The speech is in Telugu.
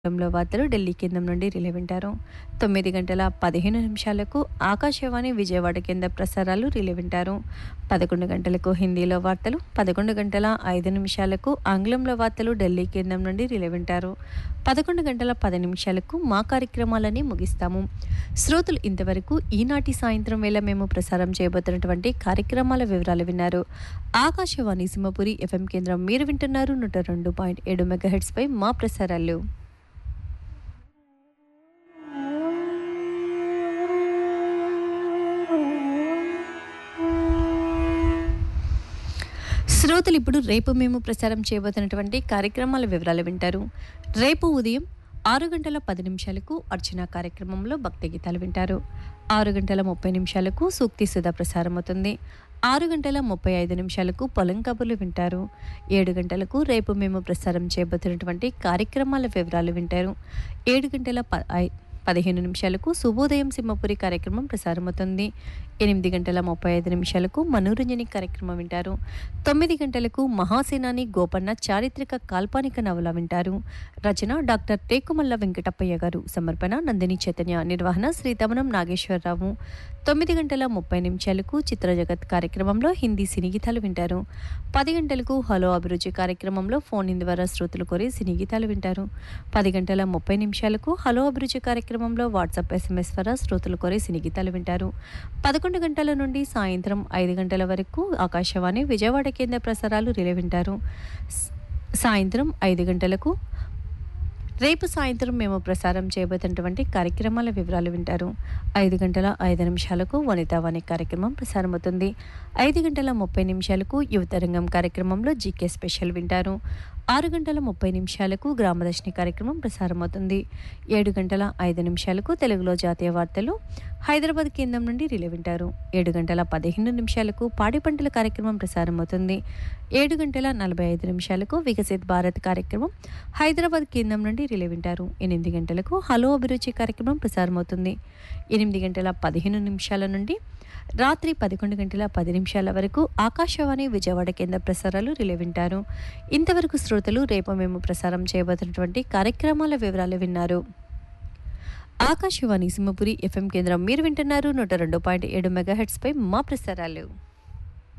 లో వార్తలు ఢిల్లీ కేంద్రం నుండి రిలే వింటారు తొమ్మిది గంటల పదిహేను నిమిషాలకు ఆకాశవాణి విజయవాడ కేంద్ర ప్రసారాలు రిలే వింటారు పదకొండు గంటలకు హిందీలో వార్తలు పదకొండు గంటల ఐదు నిమిషాలకు ఆంగ్లంలో వార్తలు ఢిల్లీ కేంద్రం నుండి రిలే వింటారు పదకొండు గంటల పది నిమిషాలకు మా కార్యక్రమాలని ముగిస్తాము శ్రోతలు ఇంతవరకు ఈనాటి సాయంత్రం వేళ మేము ప్రసారం చేయబోతున్నటువంటి కార్యక్రమాల వివరాలు విన్నారు ఆకాశవాణి సింహపురి ఎఫ్ఎం కేంద్రం మీరు వింటున్నారు నూట రెండు పాయింట్ ఏడు మెగాహెట్స్ పై మా ప్రసారాలు శ్రోతలు ఇప్పుడు రేపు మేము ప్రసారం చేయబోతున్నటువంటి కార్యక్రమాల వివరాలు వింటారు రేపు ఉదయం ఆరు గంటల పది నిమిషాలకు అర్చన కార్యక్రమంలో భక్తి గీతాలు వింటారు ఆరు గంటల ముప్పై నిమిషాలకు సూక్తి సుధా ప్రసారం అవుతుంది ఆరు గంటల ముప్పై ఐదు నిమిషాలకు పొలం కబుర్లు వింటారు ఏడు గంటలకు రేపు మేము ప్రసారం చేయబోతున్నటువంటి కార్యక్రమాల వివరాలు వింటారు ఏడు గంటల ప ఐ- పదిహేను నిమిషాలకు శుభోదయం సింహపురి కార్యక్రమం ప్రసారమవుతుంది ఎనిమిది గంటల ముప్పై ఐదు నిమిషాలకు మనోరంజని కార్యక్రమం వింటారు తొమ్మిది గంటలకు మహాసేనాని గోపన్న చారిత్రక కాల్పనిక నవల వింటారు రచన డాక్టర్ టేకుమల్ల వెంకటప్పయ్య గారు సమర్పణ నందిని చైతన్య నిర్వహణ శ్రీ తమనం నాగేశ్వరరావు తొమ్మిది గంటల ముప్పై నిమిషాలకు చిత్ర జగత్ కార్యక్రమంలో హిందీ సినీ గీతాలు వింటారు పది గంటలకు హలో అభిరుచి కార్యక్రమంలో ఫోన్ ఇన్ ద్వారా శ్రోతలు కోరి సినీ గీతాలు వింటారు పది గంటల ముప్పై నిమిషాలకు హలో అభిరుచి కార్యక్రమంలో వాట్సాప్ ఎస్ఎంఎస్ ద్వారా శ్రోతలు కోరి సినీ గీతాలు వింటారు పదకొండు గంటల నుండి సాయంత్రం ఐదు గంటల వరకు ఆకాశవాణి విజయవాడ కేంద్ర ప్రసారాలు రిలే వింటారు స- సాయంత్రం ఐదు గంటలకు రేపు సాయంత్రం మేము ప్రసారం చేయబోతున్నటువంటి కార్యక్రమాల వివరాలు వింటారు ఐదు గంటల ఐదు నిమిషాలకు వనితావాణి కార్యక్రమం ప్రసారమవుతుంది ఐదు గంటల ముప్పై నిమిషాలకు యువతరంగం కార్యక్రమంలో జీకే స్పెషల్ వింటారు ఆరు గంటల ముప్పై నిమిషాలకు గ్రామదర్శిని కార్యక్రమం ప్రసారమవుతుంది ఏడు గంటల ఐదు నిమిషాలకు తెలుగులో జాతీయ వార్తలు హైదరాబాద్ కేంద్రం నుండి రిలే వింటారు ఏడు గంటల పదిహేను నిమిషాలకు పాడి పంటల కార్యక్రమం ప్రసారమవుతుంది ఏడు గంటల నలభై ఐదు నిమిషాలకు వికసిత్ భారత్ కార్యక్రమం హైదరాబాద్ కేంద్రం నుండి రిలే వింటారు ఎనిమిది గంటలకు హలో అభిరుచి కార్యక్రమం ప్రసారమవుతుంది ఎనిమిది గంటల పదిహేను నిమిషాల నుండి రాత్రి పదకొండు గంటల పది నిమిషాల వరకు ఆకాశవాణి విజయవాడ కేంద్ర ప్రసారాలు రిలే వింటారు ఇంతవరకు శ్రోతలు రేపు మేము ప్రసారం చేయబోతున్నటువంటి కార్యక్రమాల వివరాలు విన్నారు ఆకాశవాణి సింహపురి ఎఫ్ఎం కేంద్రం మీరు వింటున్నారు నూట రెండు పాయింట్ ఏడు మెగాహెట్స్ పై మా ప్రసారాలు